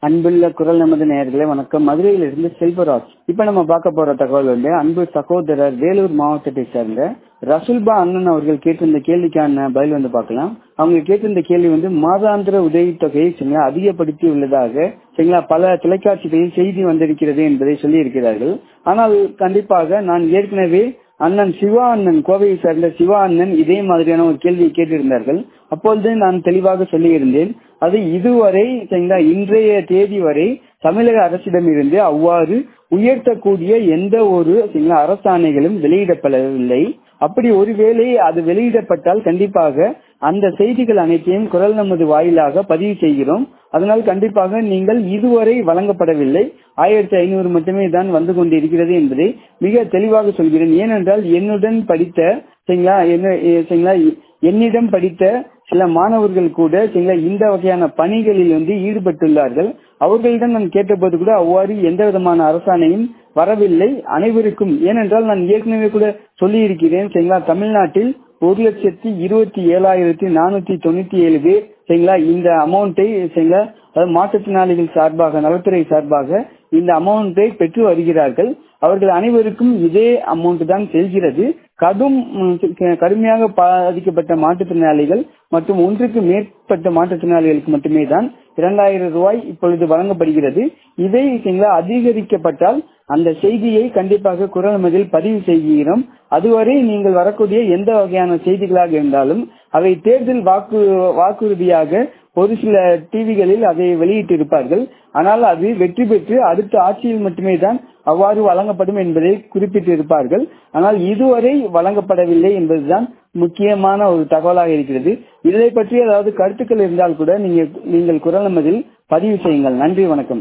அன்புள்ள குரல் நமது நேயர்களே வணக்கம் மதுரையிலிருந்து செல்வராஜ் இப்ப நம்ம பார்க்க போற தகவல் வந்து அன்பு சகோதரர் வேலூர் மாவட்டத்தை சேர்ந்த ரசுல்பா அண்ணன் அவர்கள் கேட்டிருந்த கேள்விக்கான பதில் வந்து பார்க்கலாம் அவங்க கேட்டிருந்த கேள்வி வந்து மாதாந்திர உதவித்தொகையை சரிங்களா அதிகப்படுத்தி உள்ளதாக சரிங்களா பல தொலைக்காட்சிகளில் செய்தி வந்திருக்கிறது என்பதை சொல்லி இருக்கிறார்கள் ஆனால் கண்டிப்பாக நான் ஏற்கனவே அண்ணன் சிவா அண்ணன் கோவையை சேர்ந்த சிவா அண்ணன் இதே மாதிரியான ஒரு கேள்வியை கேட்டிருந்தார்கள் அப்பொழுது நான் தெளிவாக சொல்லியிருந்தேன் அது இதுவரை சரிங்களா இன்றைய தேதி வரை தமிழக அரசிடமிருந்து அவ்வாறு உயர்த்தக்கூடிய எந்த ஒரு சரிங்களா அரசாணைகளும் வெளியிடப்படவில்லை அப்படி ஒருவேளை அது வெளியிடப்பட்டால் கண்டிப்பாக அந்த செய்திகள் அனைத்தையும் குரல் நமது வாயிலாக பதிவு செய்கிறோம் அதனால் கண்டிப்பாக நீங்கள் இதுவரை வழங்கப்படவில்லை ஆயிரத்தி ஐநூறு மட்டுமே தான் வந்து கொண்டிருக்கிறது என்பதை மிக தெளிவாக சொல்கிறேன் ஏனென்றால் என்னுடன் படித்த சரிங்களா என்ன சரிங்களா என்னிடம் படித்த சில மாணவர்கள் கூட சரிங்களா இந்த வகையான பணிகளில் வந்து ஈடுபட்டுள்ளார்கள் அவர்களிடம் நான் கேட்டபோது கூட அவ்வாறு எந்த விதமான அரசாணையும் வரவில்லை அனைவருக்கும் ஏனென்றால் நான் ஏற்கனவே கூட சொல்லி இருக்கிறேன் சரிங்களா தமிழ்நாட்டில் ஒரு லட்சத்தி இருபத்தி ஏழாயிரத்தி நானூத்தி தொண்ணூத்தி ஏழு பேர் சரிங்களா இந்த அமௌண்ட்டை சரிங்களா அதாவது மாற்றுத்திறனாளிகள் சார்பாக நலத்துறை சார்பாக இந்த அமௌண்ட்டை பெற்று வருகிறார்கள் அவர்கள் அனைவருக்கும் இதே அமௌண்ட் தான் செல்கிறது கடும் கடுமையாக பாதிக்கப்பட்ட மாற்றுத்திறனாளிகள் மற்றும் ஒன்றுக்கு மேற்பட்ட மாற்றுத்திறனாளிகளுக்கு மட்டுமே தான் இரண்டாயிரம் ரூபாய் இப்பொழுது வழங்கப்படுகிறது இதை சரிங்களா அதிகரிக்கப்பட்டால் அந்த செய்தியை கண்டிப்பாக குரல் மதில் பதிவு செய்கிறோம் அதுவரை நீங்கள் வரக்கூடிய எந்த வகையான செய்திகளாக இருந்தாலும் அவை தேர்தல் வாக்கு வாக்குறுதியாக ஒரு சில டிவிகளில் அதை வெளியிட்டிருப்பார்கள் ஆனால் அது வெற்றி பெற்று அடுத்த ஆட்சியில் மட்டுமே தான் அவ்வாறு வழங்கப்படும் என்பதை குறிப்பிட்டிருப்பார்கள் ஆனால் இதுவரை வழங்கப்படவில்லை என்பதுதான் முக்கியமான ஒரு தகவலாக இருக்கிறது இதை பற்றி ஏதாவது கருத்துக்கள் இருந்தால் கூட நீங்க நீங்கள் குரல் நமதில் பதிவு செய்யுங்கள் நன்றி வணக்கம்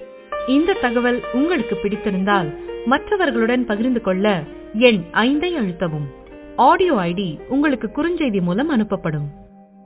இந்த தகவல் உங்களுக்கு பிடித்திருந்தால் மற்றவர்களுடன் பகிர்ந்து கொள்ள எண் ஐந்தை அழுத்தவும் ஆடியோ ஐடி உங்களுக்கு குறுஞ்செய்தி மூலம் அனுப்பப்படும்